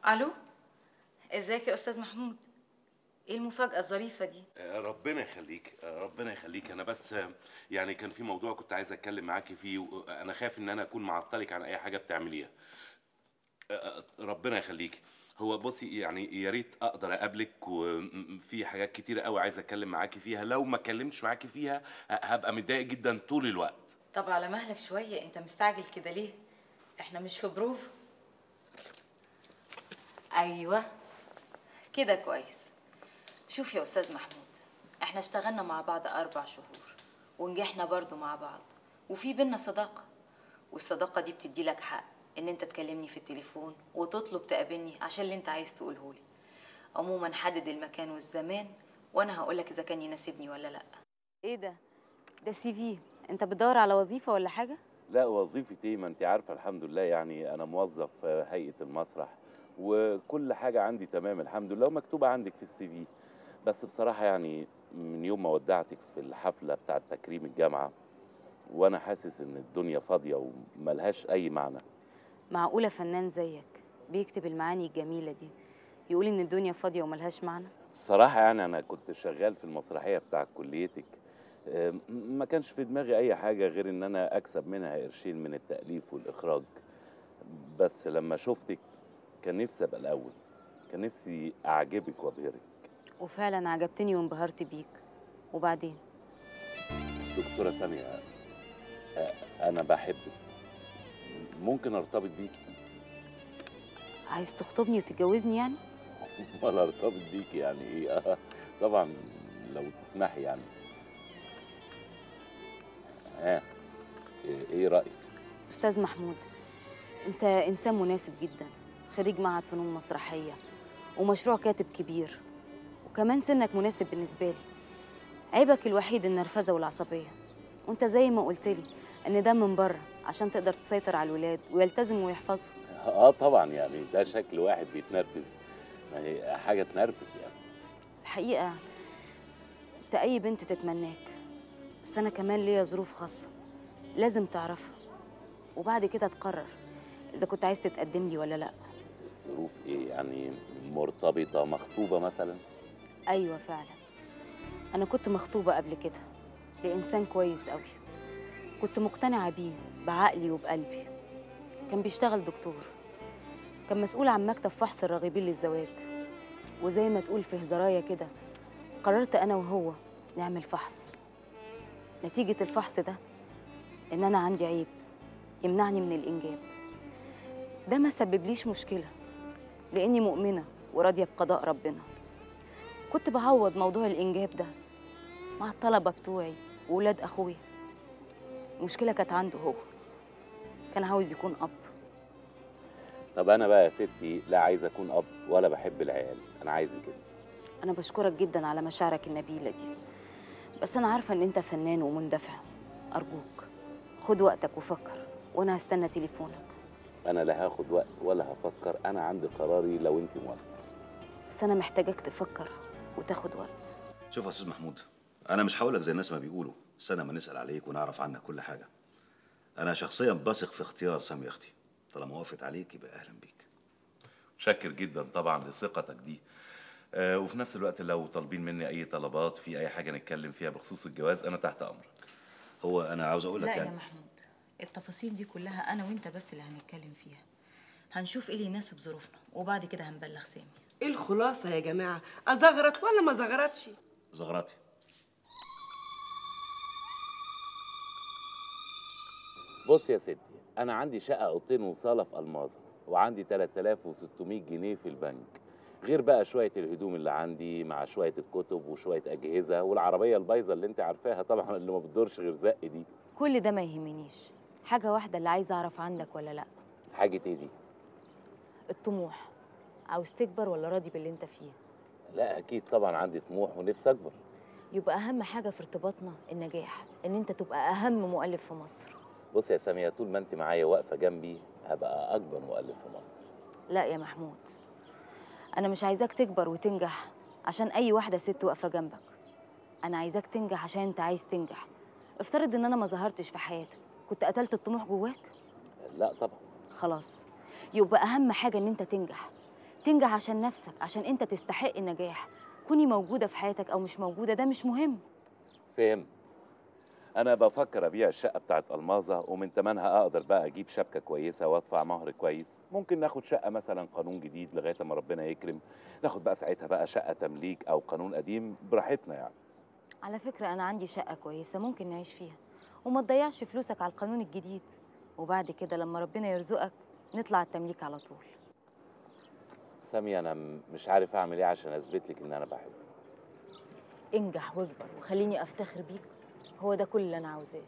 الو ازيك يا استاذ محمود ايه المفاجاه الظريفه دي آه، ربنا يخليك آه، ربنا يخليك انا بس آه، يعني كان في موضوع كنت عايز اتكلم معاكي فيه وانا خايف ان انا اكون معطلك عن اي حاجه بتعمليها آه، آه، ربنا يخليك هو بصي يعني يا ريت اقدر اقابلك وفي حاجات كتيره قوي عايز اتكلم معاكي فيها لو ما اتكلمتش معاكي فيها ه- هبقى متضايق جدا طول الوقت طب على مهلك شويه انت مستعجل كده ليه احنا مش في بروف ايوه كده كويس شوف يا استاذ محمود احنا اشتغلنا مع بعض اربع شهور ونجحنا برضو مع بعض وفي بينا صداقه والصداقه دي بتدي لك حق ان انت تكلمني في التليفون وتطلب تقابلني عشان اللي انت عايز تقوله لي عموما حدد المكان والزمان وانا هقولك اذا كان يناسبني ولا لا ايه ده ده سي في انت بتدور على وظيفه ولا حاجه لا وظيفة ايه ما انت عارفة الحمد لله يعني انا موظف في هيئة المسرح وكل حاجة عندي تمام الحمد لله ومكتوبة عندك في السي في بس بصراحة يعني من يوم ما ودعتك في الحفلة بتاعة تكريم الجامعة وانا حاسس ان الدنيا فاضية وملهاش اي معنى معقولة فنان زيك بيكتب المعاني الجميلة دي يقول إن الدنيا فاضية وملهاش معنى بصراحة يعني أنا كنت شغال في المسرحية بتاع كليتك آم، ما كانش في دماغي أي حاجة غير إن أنا أكسب منها قرشين من التأليف والإخراج بس لما شفتك كان نفسي أبقى الأول كان نفسي أعجبك وأبهرك وفعلا عجبتني وانبهرت بيك وبعدين دكتورة سامية آه، أنا بحبك ممكن أرتبط بيكي عايز تخطبني وتتجوزني يعني ولا أرتبط بيكي يعني إيه آه، طبعا لو تسمحي يعني ها إيه- إيه رأيك؟ أستاذ محمود أنت إنسان مناسب جدا خريج معهد فنون مسرحية ومشروع كاتب كبير وكمان سنك مناسب بالنسبة لي عيبك الوحيد النرفزة والعصبية وانت زي ما قلت لي ان ده من بره عشان تقدر تسيطر على الولاد ويلتزموا ويحفظوا اه طبعا يعني ده شكل واحد بيتنرفز ما هي حاجه تنرفز يعني الحقيقة انت أي بنت تتمناك بس أنا كمان ليا ظروف خاصة لازم تعرفها وبعد كده تقرر إذا كنت عايز تتقدم لي ولا لأ الظروف ايه يعني مرتبطه مخطوبه مثلا أيوة فعلا أنا كنت مخطوبة قبل كده لإنسان كويس أوي كنت مقتنعة بيه بعقلي وبقلبي كان بيشتغل دكتور كان مسؤول عن مكتب فحص الراغبين للزواج وزي ما تقول في هزرايا كده قررت أنا وهو نعمل فحص نتيجة الفحص ده إن أنا عندي عيب يمنعني من الإنجاب ده ما سببليش مشكلة لأني مؤمنة وراضية بقضاء ربنا كنت بعوض موضوع الإنجاب ده مع الطلبة بتوعي وولاد أخويا المشكلة كانت عنده هو كان عاوز يكون أب طب انا بقى يا ستي لا عايز اكون اب ولا بحب العيال انا عايز كده أنا بشكرك جدا على مشاعرك النبيلة دي بس أنا عارفة إن أنت فنان ومندفع أرجوك خد وقتك وفكر وأنا هستنى تليفونك انا لا هاخد وقت ولا هفكر انا عندي قراري لو انت موافقه بس أنا محتاجك تفكر وتاخد وقت شوف يا استاذ محمود انا مش هقولك زي الناس ما بيقولوا استنى ما نسال عليك ونعرف عنك كل حاجه انا شخصيا بثق في اختيار سامي اختي طالما وافقت عليك يبقى اهلا بيك شاكر جدا طبعا لثقتك دي آه وفي نفس الوقت لو طالبين مني اي طلبات في اي حاجه نتكلم فيها بخصوص الجواز انا تحت امرك هو انا عاوز اقول لك لا يا يعني محمود التفاصيل دي كلها أنا وأنت بس اللي هنتكلم فيها هنشوف إيه اللي يناسب ظروفنا وبعد كده هنبلغ سامي ايه الخلاصه يا جماعه ازغرت ولا ما زغرتش زغراتي بص يا ستي انا عندي شقه اوضتين وصاله في الماظه وعندي 3600 جنيه في البنك غير بقى شويه الهدوم اللي عندي مع شويه الكتب وشويه اجهزه والعربيه البايظه اللي انت عارفاها طبعا اللي ما بتدورش غير زق دي كل ده ما يهمنيش حاجة واحدة اللي عايزة أعرف عنك ولا لأ حاجه ايه دي الطموح عاوز تكبر ولا راضي باللي انت فيه لا اكيد طبعا عندي طموح ونفسي اكبر يبقى اهم حاجه في ارتباطنا النجاح ان انت تبقى اهم مؤلف في مصر بص يا ساميه طول ما انت معايا واقفه جنبي هبقى اكبر مؤلف في مصر لا يا محمود انا مش عايزاك تكبر وتنجح عشان اي واحده ست واقفه جنبك انا عايزاك تنجح عشان انت عايز تنجح افترض ان انا ما ظهرتش في حياتك كنت قتلت الطموح جواك لا طبعا خلاص يبقى اهم حاجه ان انت تنجح تنجح عشان نفسك عشان انت تستحق النجاح كوني موجودة في حياتك او مش موجودة ده مش مهم فهمت انا بفكر ابيع الشقه بتاعت الماظه ومن تمنها اقدر بقى اجيب شبكه كويسه وادفع مهر كويس ممكن ناخد شقه مثلا قانون جديد لغايه ما ربنا يكرم ناخد بقى ساعتها بقى شقه تمليك او قانون قديم براحتنا يعني على فكرة أنا عندي شقة كويسة ممكن نعيش فيها وما تضيعش فلوسك على القانون الجديد وبعد كده لما ربنا يرزقك نطلع التمليك على طول سامي انا م- مش عارف اعمل ايه عشان اثبت لك ان انا بحبك انجح واكبر وخليني أفتخر بيك هو ده كل اللي أنا عاوزاه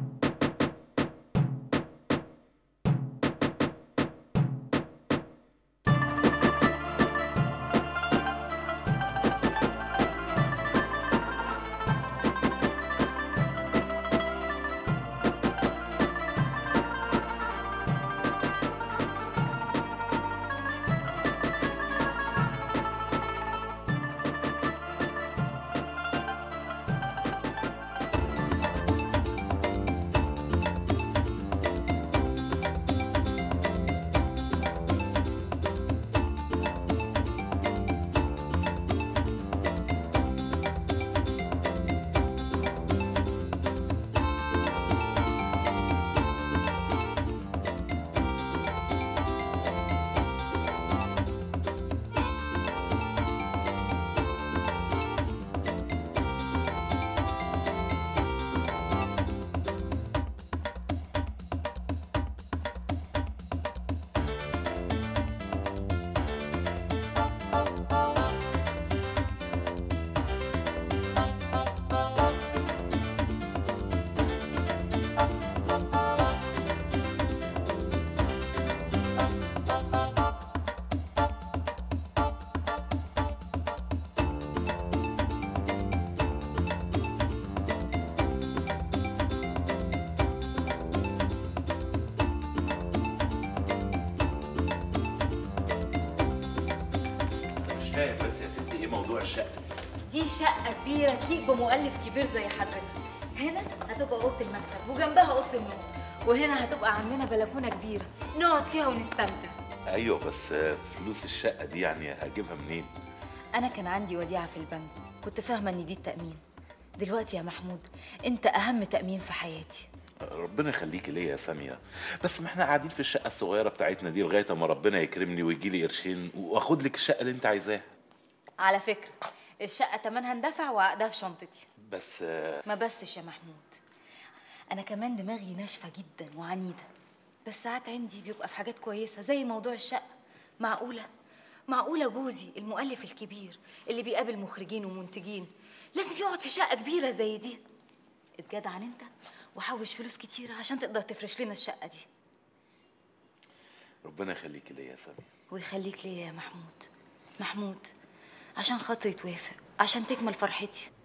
مش فاهم بس يا ستي ايه موضوع الشقه دي شقة كبيرة تليق بمؤلف كبير زي حضرتك هنا هتبقى أوضة المكتب وجنبها أوضة النوم وهنا هتبقى عندنا بلكونة كبيرة نقعد فيها ونستمتع ايوه بس آه، فلوس الشقه دي يعني هجيبها منين أنا كان عندي وديعة في البنك كنت فاهمة إن دي التأمين دلوقتي يا محمود أنت أهم تأمين في حياتي ربنا يخليكي ليا يا ساميه بس ما احنا قاعدين في الشقه الصغيره بتاعتنا دي لغايه ما ربنا يكرمني ويجي لي قرشين واخد لك الشقه اللي انت عايزاها على فكرة الشقة تمنها اندفع وعقدها في شنطتي بس آه، ما بسش يا محمود أنا كمان دماغي ناشفة جدا وعنيدة بس ساعات عندي بيبقى في حاجات كويسة زي موضوع الشقة معقولة معقولة جوزي المؤلف الكبير اللي بيقابل مخرجين ومنتجين لازم يقعد في شقة كبيرة زي دي اتجدعن انت وحوش فلوس كتيرة عشان تقدر تفرش لنا الشقة دي ربنا يخليكي ليا يا ساميه ويخليك ليا يا محمود محمود عشان خاطري توافق عشان تكمل فرحتي